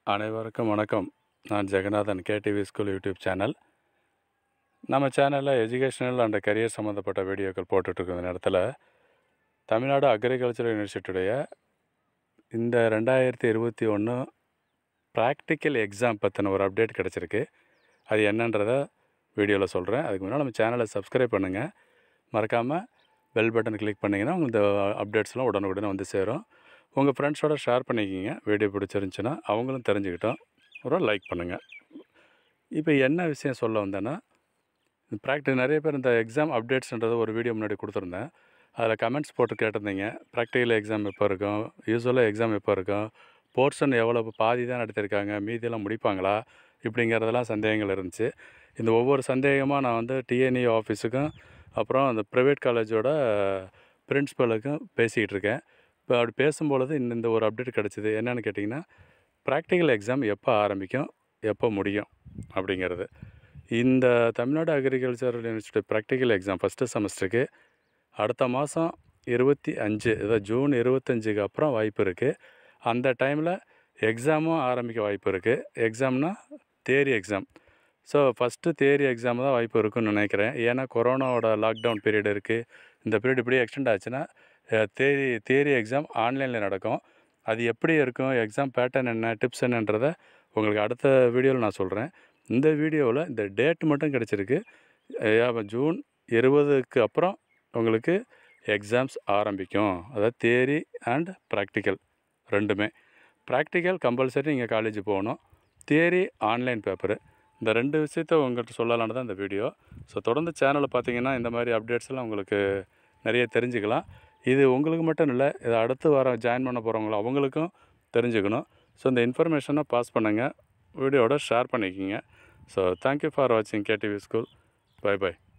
அனைவருக்கும் வணக்கம் நான் Jeganathan KTV school YouTube channel நம்ம சேனலில் எஜுகேஷனல் அண்ட் கரியர் சம்மந்தப்பட்ட வீடியோக்கள் போட்டுட்ருக்க நேரத்தில் தமிழ்நாடு அக்ரிகல்ச்சர் யூனிவர்சிட்டியுடைய இந்த ரெண்டாயிரத்தி இருபத்தி ஒன்று ப்ராக்டிக்கல் எக்ஸாம் பற்றின ஒரு அப்டேட் கிடச்சிருக்கு அது என்னன்றத வீடியோவில் சொல்கிறேன் அதுக்கு முன்னாடி நம்ம சேனலை சப்ஸ்கிரைப் பண்ணுங்கள் மறக்காமல் பெல் பட்டன் கிளிக் பண்ணிங்கன்னா உங்களுக்கு இந்த அப்டேட்ஸ்லாம் உடனுக்குடனே வந்து சேரும் உங்கள் ஃப்ரெண்ட்ஸோட ஷேர் பண்ணிக்கிங்க வீடியோ பிடிச்சிருந்துச்சுன்னா அவங்களும் தெரிஞ்சுக்கிட்டோம் ஒரு லைக் பண்ணுங்கள் இப்போ என்ன விஷயம் சொல்ல வந்தேன்னா ப்ராக்டிஸ் நிறைய பேர் இந்த எக்ஸாம் அப்டேட்ஸ்ன்றது ஒரு வீடியோ முன்னாடி கொடுத்துருந்தேன் அதில் கமெண்ட்ஸ் போட்டு கேட்டிருந்தீங்க ப்ராக்டிக்கல் எக்ஸாம் எப்போ இருக்கும் யூஸ்வலாக எக்ஸாம் எப்போ இருக்கும் போர்ஷன் எவ்வளோ பாதி தான் நடத்தியிருக்காங்க மீதியெல்லாம் முடிப்பாங்களா இப்படிங்கிறதெல்லாம் சந்தேகங்கள் இருந்துச்சு இந்த ஒவ்வொரு சந்தேகமாக நான் வந்து டிஎன்இ ஆஃபீஸுக்கும் அப்புறம் அந்த ப்ரைவேட் காலேஜோட பிரின்ஸிபலுக்கும் பேசிக்கிட்டு இருக்கேன் இப்போ அப்படி பேசும்பொழுது இந்த இந்த ஒரு அப்டேட் கிடச்சிது என்னென்னு கேட்டிங்கன்னா ப்ராக்டிக்கல் எக்ஸாம் எப்போ ஆரம்பிக்கும் எப்போ முடியும் அப்படிங்கிறது இந்த Tamil Nadu agriculture university practical exam first செமஸ்டருக்கு அடுத்த மாதம் இருபத்தி அஞ்சு அதாவது ஜூன் இருபத்தஞ்சுக்கு அப்புறம் வாய்ப்பு இருக்குது அந்த டைமில் எக்ஸாமும் ஆரம்பிக்க வாய்ப்பு இருக்குது எக்ஸாம்னா theory exam so first theory exam தான் வாய்ப்பு இருக்குன்னு நினைக்கிறேன் ஏன்னா கொரோனாவோட லாக்டவுன் பீரியட் இருக்குது இந்த பீரியட் இப்படியே எக்ஸ்டெண்ட் ஆச்சுன்னா தேரி தேரி எக்ஸாம் ஆன்லைனில் நடக்கும் அது எப்படி இருக்கும் எக்ஸாம் பேட்டர்ன் என்ன டிப்ஸ் என்னன்றதை உங்களுக்கு அடுத்த வீடியோவில் நான் சொல்கிறேன் இந்த வீடியோவில் இந்த டேட் மட்டும் கிடச்சிருக்கு ஜூன் இருபதுக்கு அப்புறம் உங்களுக்கு எக்ஸாம்ஸ் ஆரம்பிக்கும் அதாவது தேரி அண்ட் ப்ராக்டிக்கல் ரெண்டுமே ப்ராக்டிக்கல் கம்பல்சரி நீங்கள் காலேஜ் போகணும் தியரி ஆன்லைன் பேப்பரு இந்த ரெண்டு விஷயத்த உங்கள்கிட்ட சொல்லலான்னு தான் இந்த வீடியோ ஸோ தொடர்ந்து சேனலை பார்த்தீங்கன்னா இந்த மாதிரி அப்டேட்ஸ்லாம் உங்களுக்கு நிறைய தெரிஞ்சுக்கலாம் இது உங்களுக்கு மட்டும் இல்லை இதை அடுத்து வர ஜாயின் பண்ண போகிறவங்களோ அவங்களுக்கும் தெரிஞ்சுக்கணும் ஸோ இந்த இன்ஃபர்மேஷனை பாஸ் பண்ணுங்கள் வீடியோவோட ஷேர் பண்ணிக்கிங்க ஸோ தேங்க்யூ ஃபார் வாட்சிங் கேடிவி ஸ்கூல் பை பை